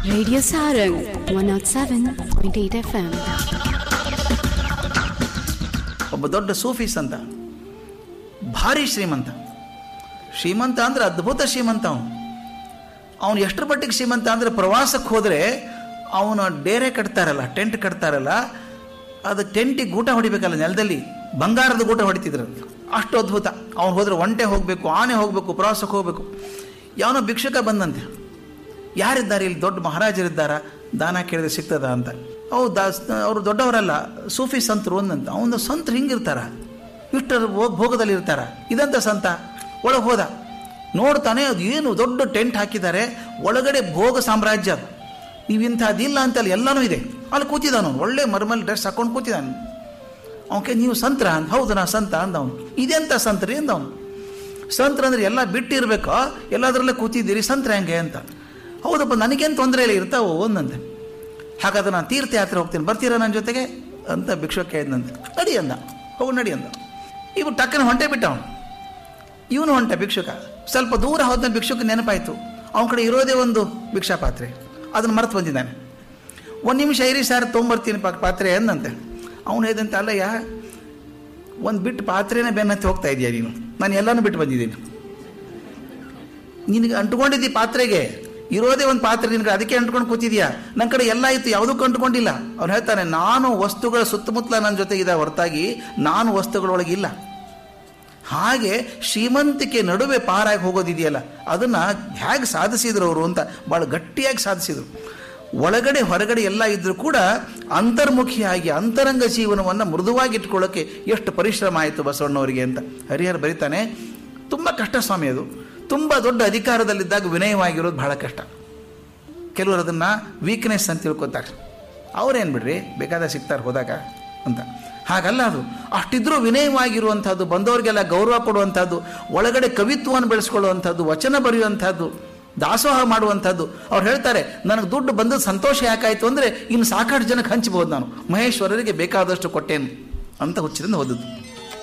Radio Sarang 107.8 FM. ಒಬ್ಬ ದೊಡ್ಡ Sufis ಅಂತ ಭಾರಿ ಶ್ರೀಮಂತ ಶ್ರೀಮಂತ ಅಂದ್ರೆ ಅದ್ಭುತ ಶ್ರೀಮಂತ ಅವನು ಅವನು ಎಷ್ಟರ ಮಟ್ಟಿಗೆ ಶ್ರೀಮಂತ ಅಂದರೆ ಪ್ರವಾಸಕ್ಕೆ ಹೋದರೆ ಅವನು ಡೇರೆ ಕಟ್ತಾರಲ್ಲ ಟೆಂಟ್ ಕಟ್ತಾರಲ್ಲ ಅದು ಟೆಂಟಿಗೆ ಗೂಟ ಹೊಡಿಬೇಕಲ್ಲ ನೆಲದಲ್ಲಿ ಬಂಗಾರದ ಗೂಟ ಹೊಡಿತಿದ್ರು ಅಷ್ಟು ಅದ್ಭುತ ಅವ್ನು ಹೋದ್ರೆ ಒಂಟೆ ಹೋಗಬೇಕು ಆನೆ ಹೋಗಬೇಕು ಪ್ರವಾಸಕ್ಕೆ ಹೋಗಬೇಕು ಯಾವನೋ ಭಿಕ್ಷುಕ ಬಂದಂತೆ ಯಾರಿದ್ದಾರೆ ಇಲ್ಲಿ ದೊಡ್ಡ ಮಹಾರಾಜರಿದ್ದಾರ ದಾನ ಕೇಳಿದ್ರೆ ಸಿಗ್ತದ ಅಂತ ಅವು ದಾಸ್ ಅವರು ದೊಡ್ಡವರಲ್ಲ ಸೂಫಿ ಸಂತರು ಒಂದಂತ ಅವನು ಸಂತರು ಹಿಂಗಿರ್ತಾರ ಇಷ್ಟರ ಭೋಗ ಭೋಗದಲ್ಲಿ ಇರ್ತಾರ ಇದಂತ ಸಂತ ಒಳಗೆ ಹೋದ ನೋಡ್ತಾನೆ ಅದು ಏನು ದೊಡ್ಡ ಟೆಂಟ್ ಹಾಕಿದ್ದಾರೆ ಒಳಗಡೆ ಭೋಗ ಸಾಮ್ರಾಜ್ಯ ಅದು ನೀವು ಇಂಥದ್ದಿಲ್ಲ ಅಂತಲ್ಲಿ ಎಲ್ಲನೂ ಇದೆ ಅಲ್ಲಿ ಕೂತಿದ್ದಾನು ಒಳ್ಳೆ ಮರ್ಮಲ್ ಡ್ರೆಸ್ ಹಾಕೊಂಡು ಕೂತಿದ್ದಾನೆ ಅವಕ್ಕೆ ನೀವು ಸಂತ್ರ ಅಂತ ಹೌದು ನಾ ಸಂತ ಅಂದವನು ಇದೆಂತ ಸಂತ್ರಿ ಅಂದವನು ಸಂತ್ರ ಅಂದ್ರೆ ಎಲ್ಲ ಬಿಟ್ಟಿರ್ಬೇಕೋ ಎಲ್ಲದರಲ್ಲೇ ಕೂತಿದ್ದೀರಿ ಸಂತ್ರ ಹೆಂಗೆ ಅಂತ ಹೌದಪ್ಪ ನನಗೇನು ತೊಂದರೆ ಇಲ್ಲ ಇರ್ತಾವೋ ಒಂದಂತೆ ಹಾಗಾದ್ರೆ ನಾನು ತೀರ್ಥಯಾತ್ರೆ ಹೋಗ್ತೀನಿ ಬರ್ತೀರಾ ನನ್ನ ಜೊತೆಗೆ ಅಂತ ಭಿಕ್ಷುಕ ಇದ್ದಂತೆ ನಡಿ ಅಂದ ಹೋಗು ನಡಿ ಅಂದ ಇವು ಟಕ್ಕನ ಹೊಂಟೆ ಬಿಟ್ಟ ಅವನು ಇವನು ಹೊಂಟ ಭಿಕ್ಷುಕ ಸ್ವಲ್ಪ ದೂರ ಹೋದ ಭಿಕ್ಷುಕ ನೆನಪಾಯಿತು ಅವನ ಕಡೆ ಇರೋದೇ ಒಂದು ಭಿಕ್ಷಾ ಪಾತ್ರೆ ಅದನ್ನು ಮರೆತು ಬಂದಿದ್ದಾನೆ ಒಂದು ನಿಮಿಷ ಇರಿ ಸರ್ ತೊಗೊಂಬರ್ತೀನಿ ಪಾ ಪಾತ್ರೆ ಅಂದಂತೆ ಅವನು ಹೇಳಿದಂತೆ ಅಲ್ಲಯ್ಯ ಒಂದು ಬಿಟ್ಟು ಪಾತ್ರೆನೇ ಬೆನ್ನತ್ತಿ ಹೋಗ್ತಾ ಇದೆಯಾ ನೀನು ನಾನು ಎಲ್ಲನೂ ಬಿಟ್ಟು ಬಂದಿದ್ದೀನಿ ನಿನಗೆ ಅಂಟ್ಕೊಂಡಿದ್ದಿ ಪಾತ್ರೆಗೆ ಇರೋದೇ ಒಂದು ಪಾತ್ರೆ ನಿನಗೆ ಅದಕ್ಕೆ ಅಂಟ್ಕೊಂಡು ಕೂತಿದ್ಯಾ ನನ್ನ ಕಡೆ ಎಲ್ಲ ಇತ್ತು ಯಾವುದಕ್ಕೂ ಅಂಟ್ಕೊಂಡಿಲ್ಲ ಅವ್ನು ಹೇಳ್ತಾನೆ ನಾನು ವಸ್ತುಗಳ ಸುತ್ತಮುತ್ತಲ ನನ್ನ ಜೊತೆ ಇದೆ ಹೊರತಾಗಿ ನಾನು ವಸ್ತುಗಳೊಳಗೆ ಇಲ್ಲ ಹಾಗೆ ಶ್ರೀಮಂತಿಕೆ ನಡುವೆ ಪಾರಾಗಿ ಹೋಗೋದಿದೆಯಲ್ಲ ಅದನ್ನು ಹೇಗೆ ಸಾಧಿಸಿದ್ರು ಅವರು ಅಂತ ಭಾಳ ಗಟ್ಟಿಯಾಗಿ ಸಾಧಿಸಿದರು ಒಳಗಡೆ ಹೊರಗಡೆ ಎಲ್ಲ ಇದ್ದರೂ ಕೂಡ ಅಂತರ್ಮುಖಿಯಾಗಿ ಅಂತರಂಗ ಜೀವನವನ್ನು ಮೃದುವಾಗಿ ಇಟ್ಕೊಳ್ಳೋಕ್ಕೆ ಎಷ್ಟು ಪರಿಶ್ರಮ ಆಯಿತು ಬಸವಣ್ಣವರಿಗೆ ಅಂತ ಹರಿಹರ ಬರೀತಾನೆ ತುಂಬ ಕಷ್ಟ ಸ್ವಾಮಿ ಅದು ತುಂಬ ದೊಡ್ಡ ಅಧಿಕಾರದಲ್ಲಿದ್ದಾಗ ವಿನಯವಾಗಿರೋದು ಬಹಳ ಕಷ್ಟ ಕೆಲವರು ಅದನ್ನು ವೀಕ್ನೆಸ್ ಅಂತ ತಿಳ್ಕೊತಾರೆ ಅವ್ರೇನು ಬಿಡ್ರಿ ಬೇಕಾದ ಸಿಗ್ತಾರೆ ಹೋದಾಗ ಅಂತ ಹಾಗಲ್ಲ ಅದು ಅಷ್ಟಿದ್ರೂ ವಿನಯವಾಗಿರುವಂಥದ್ದು ಬಂದವರಿಗೆಲ್ಲ ಗೌರವ ಕೊಡುವಂಥದ್ದು ಒಳಗಡೆ ಕವಿತ್ವವನ್ನು ಬೆಳೆಸ್ಕೊಳ್ಳುವಂಥದ್ದು ವಚನ ಬರೆಯುವಂಥದ್ದು ದಾಸೋಹ ಮಾಡುವಂಥದ್ದು ಅವ್ರು ಹೇಳ್ತಾರೆ ನನಗೆ ದುಡ್ಡು ಬಂದದ್ದು ಸಂತೋಷ ಯಾಕಾಯಿತು ಅಂದರೆ ಇನ್ನು ಸಾಕಷ್ಟು ಜನಕ್ಕೆ ಹಂಚ್ಬೋದು ನಾನು ಮಹೇಶ್ವರರಿಗೆ ಬೇಕಾದಷ್ಟು ಕೊಟ್ಟೇನು ಅಂತ ಹುಚ್ಚಿರಿಂದ ಓದಿದ್ದು